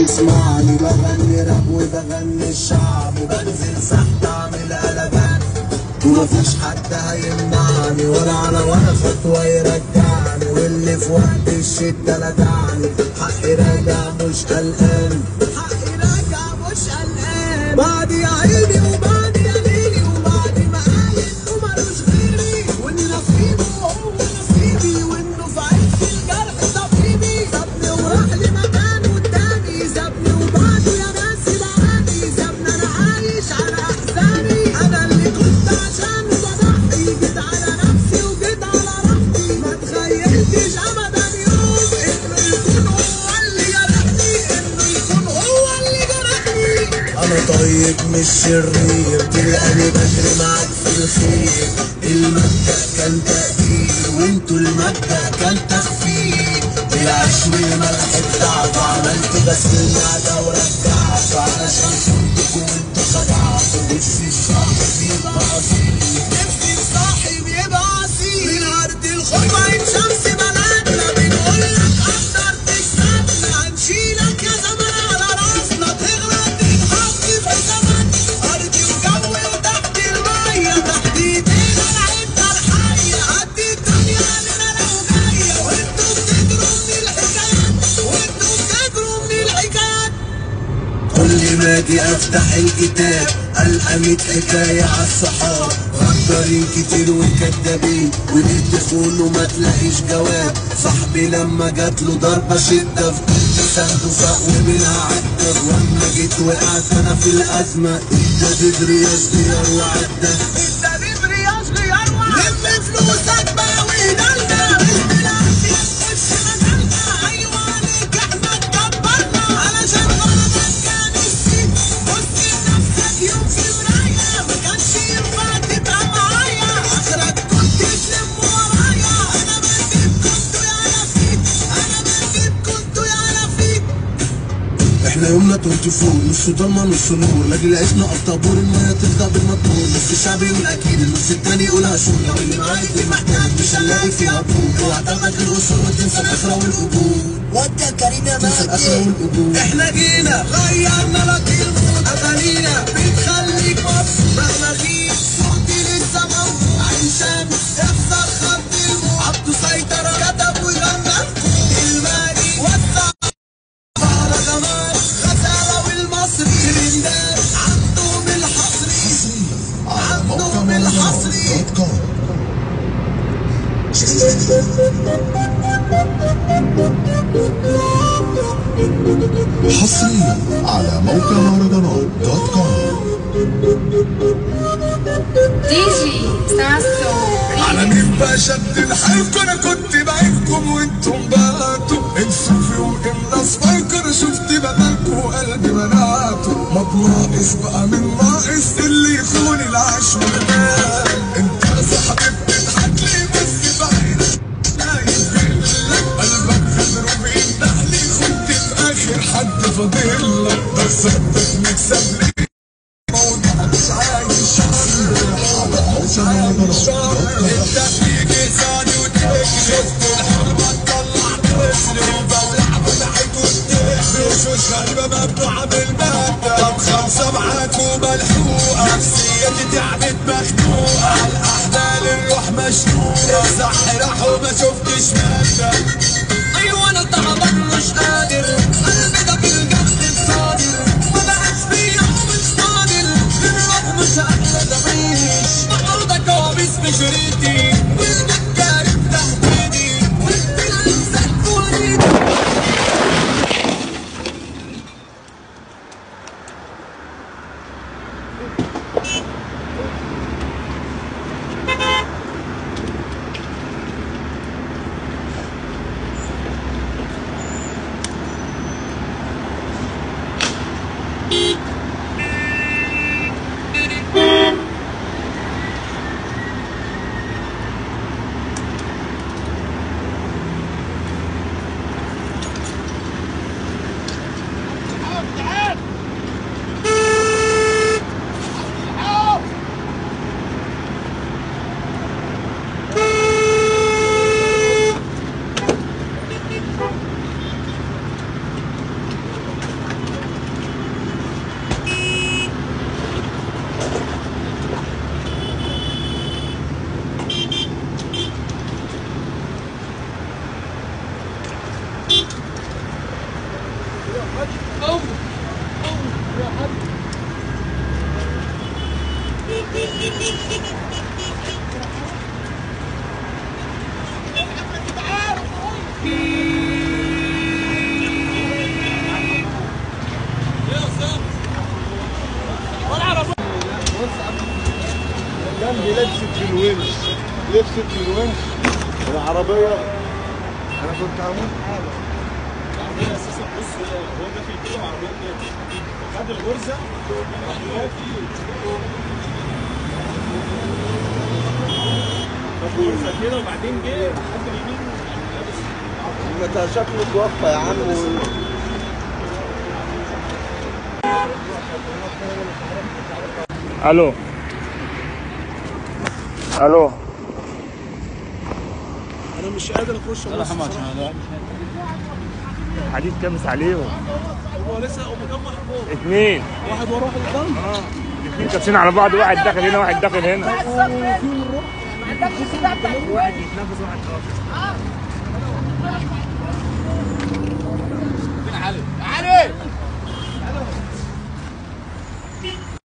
بيسمعني بغني راب وبغني الشعب بنزل سحت اعمل قلبان ومفيش حد هيمنعني ولا على ولا خطوة يرجعني واللي في وقت الشدة لدعني حقي راجع مش قلقان حقي راجع مش قلقان بعد يا عيني وبعد يا ليلي وبعد ما قال انه ملوش غيري وان نصيبه هو نصيبي وانه في عز الجرح طبيبي سابني وراح لمكان قدامي سابني وبعده يا ناس بعاني سابني انا عايش على احزاني انا اللي كنت عشان بضحي جيت على نفسي وجيت على راحتي ما تخيلتش ابدا يوم انه يكون هو اللي جرحني انه يكون هو اللي جرحني انا طيب مش شرير تلقاني بجري معاك في الخير المبدأ كان تقدير وانتوا المبدأ كان تخفير العيش والملح بتاعته عملت بس المعدة ورجعته علشان كنتوا وانتوا خدعتوا نفسي الصاحب يبقى اصيل نفسي الصاحب يبقى اصيل من ارض الخوف عين شمس بلدنا بنقول لك قدر تكسبنا هنشيلك يا زمان على راسنا تغرق تتحط في حسابات ارضي وجوي وتحت المية تحت ايدينا العدة الحية قد الدنيا علينا لو جاية وانتوا بتجروا من الحكايات وانتوا بتجروا من الحكايات كل ما اجي افتح الكتاب القى ميت حكايه على الصحاب غدارين كتير وكدابين وليه تخون وما تلاقيش جواب صاحبي لما جات له ضربه شده في كل سنده فاق ومنها عدى واما جيت وقعت انا في الازمه ادى بدري يا صغير وعدى ادى بدري يا صغير وعدى لم فلوسك بقى وهدلنا بالعافيه تخش مجالنا ايوه عليك احنا اتكبرنا علشان غلطك كان السيف بص لنفسك يوم في مرايه ما كانش ينفع تبقى معايا اخرك كنت تلم ورايا انا بجيب كنتوا يا لفيت انا بجيب كنتوا يا لفيت احنا يومنا 24 نص ضلمه نص نور لاجل عشنا في طابور الميه تفضى بالمطور نص الشعب يقول اكيد النص التاني يقول هشوف لو اللي معايا دي محتاج مش هنلاقي فيها بور اوعى تاخدك الاصول وتنسى الاخره والقبور وانت كريم يا تنسى الاخره مهدي والقبور احنا جينا غيرنا لك المود اغانينا بتخليك مبسوط مهما غيب صوتي لسه موجود عين شمس اخسر خط الموت عبده سيطرة كتب وغنى المالي وسع مهرجانات غزالة والمصري ترندات عندهم الحصري عندهم الحصري حصريا على موقع مهرجانات دوت كوم ديجي ساسو على مين بقى شد الحيف انا كنت بعيبكم وانتم بقاتوا انسوا في يوم الناس فاكر شفت بدلكوا وقلبي منعته ما بناقص بقى من ناقص اللي يخون العيش والمال انت يا صاحبي بتضحك لي بس بعينك نايم بيقلك قلبك في ضروب النحل كنت في اخر حد فاضلك بس انت نكسب لي موضوع مش عايش انت تيجي ثاني وتجري شفت الحرب تطلع بسري وبلع بلعت وتحري وشوش غريبة ممنوعة بالمادة طب خمسة معاك وملحوقة نفسيتي تعبت مخنوقة الأحلال الروح مشنوقة صح راح وما شفتش مادة أيوة أنا تعبان مش قادر قلبي ده بالجد صادر ما بقاش فيا ومش قادر بالرغم مش قادر أعيش النهارده كوابيس في شريطي والمكارم في تحديدي وانت الانسان وليدي جنبي لبست في الونش لبست في الونش العربية أنا كنت هموت حالا العربية أساسا بص هو داخل كده وعربية كده خد الغرزة راح يوافي خد غرزة كده وبعدين جه خد اليمين ده شكله توفى يا عم الو الو أنا مش قادر أخش لا حديد كامس عليهم هو لسه هو كام واحد فوق اثنين واحد وراه واحد قدام اثنين كابسين على بعض واحد داخل هنا واحد داخل هنا واحد يتنفس واحد خالص علي